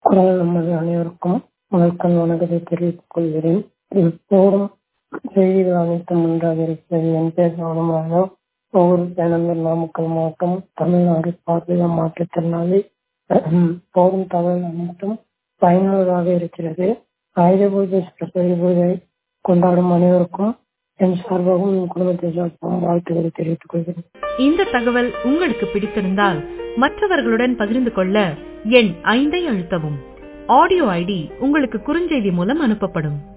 குரல் நமது அனைவருக்கும் வணக்கம் வணக்கத்தை தெரிவித்துக் கொள்கிறேன் போரும் செய்திகள் அனைத்தும் ஒன்றாக இருக்கிறது என் பேர் கவனமாக ஒவ்வொரு பயணங்கள் நாமக்கல் மாவட்டம் தமிழ்நாடு பார்வையா மாற்றுத்திறனாளி போரும் தகவல் அனைத்தும் பயனுள்ளதாக இருக்கிறது ஆயுத பூஜை சரஸ்வதி பூஜை கொண்டாடும் அனைவருக்கும் என் சார்பாகவும் என் குடும்பத்தை சார்பாகவும் வாழ்த்துக்களை தெரிவித்துக் கொள்கிறேன் இந்த தகவல் உங்களுக்கு பிடித்திருந்தால் மற்றவர்களுடன் பகிர்ந்து கொள்ள எண் ஐந்தை அழுத்தவும் ஆடியோ ஐடி உங்களுக்கு குறுஞ்செய்தி மூலம் அனுப்பப்படும்